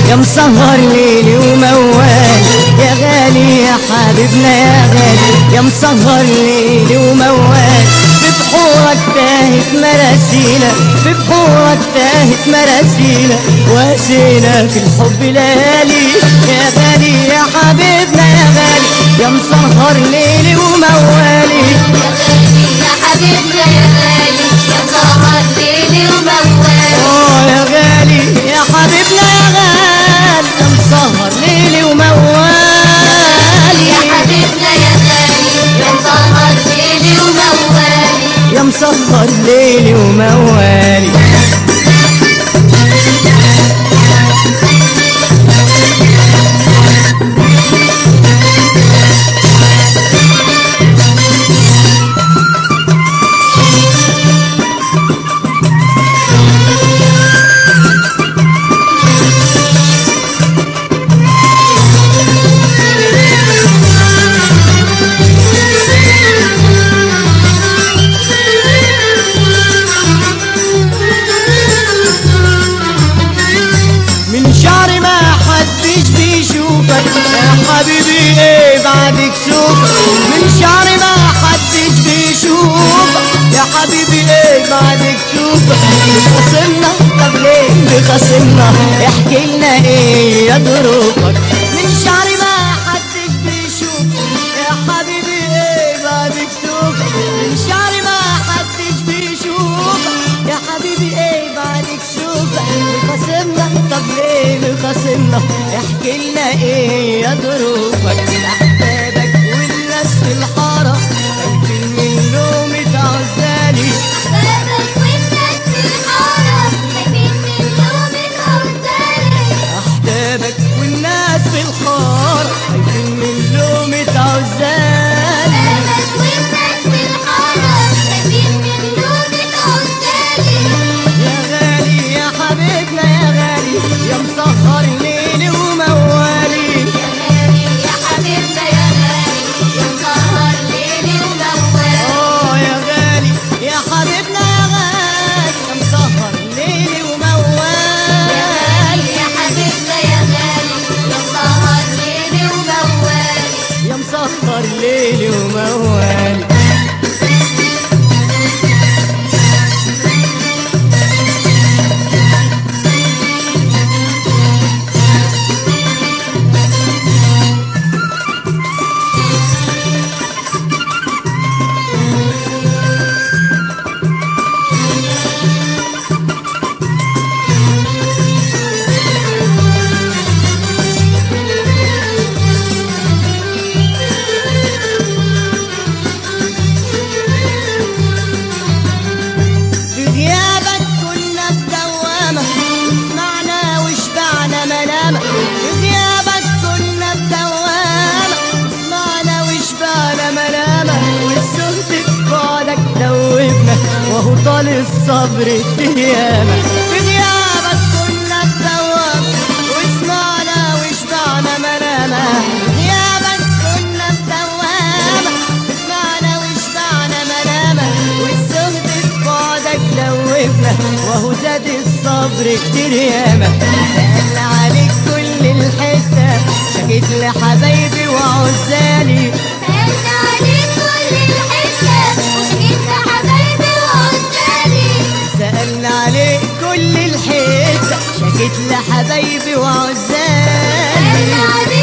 يا مسهر ليلي وموال يا غالي يا حبيبنا يا غالي يا مسهر ليلي وموال في بحورك تاهت مراسينا في بحورك تاهت مراسينا واسينا في الحب ليالي يا غالي يا حبيبنا يا غالي يا مسهر ليلي وموالي يا حبيبنا يا غالي يا مسهر ليلي وموال اه يا غالي يا حبيبنا يا غالي يا مسهر ليلي وموالي يا حبيبنا يا غالي يا مسهر ليلي وموال يا مسهر ليلي وموالي من شعر ما حدش بيشوفك يا حبيبي ايه بعدك شوفك من شعر ما حدش بيشوفك يا حبيبي ايه بعدك شوفك خصمنا طب ليه بخصمنا احكي لنا ايه يا ظروفك من شعر ما حدش بيشوفك يا حبيبي ايه بعدك شوفك من شعر ما حدش بيشوفك يا حبيبي ايه بعدك شوفك بخصمنا طب ليه بخصمنا احكي لنا ايه يا ظروفك احبابك والناس في الحاره خايفين من لومة عزالي بابك والناس في الحارة خايفين من لومة عزالي احبابك والناس في الحاره خايفين من لومة عزالي بابك والناس في الحارة خايفين من لومة عزالي يا غالي يا حبيبنا يا غالي يا مسهر ليلي وموالي يا غالي يا حبيبنا يا غالي يا مسهر ليلي وموال اه يا غالي يا حبيبنا يا غالي يا مسهر ليلي يا وموالي غالي يا حبيبنا يا غالي يا مسهر ليلي وموال يا مسهر ليلي وموالي في غيابك كنا بدوامة اسمعنا وشبعنا ملامة في غيابك كنا بدوامة اسمعنا وشبعنا ملامة والسهد في بعدك دوبنا وهو طال الصبر الديامة في غيابك كنا بدوامة واسمعنا وشبعنا ملامة في غيابك كنا بدوامة اسمعنا وشبعنا ملامة والسهد في بعدك دوبنا وهو زاد الصبر كتير ياما سأل عليك كل الحتة شكيت لحبايبي وعزالي سألت عليك كل الحتة وشكيت لحبايبي وعزالي سألنا عليك كل الحتة شكيت لحبايبي وعزالي سألت عليك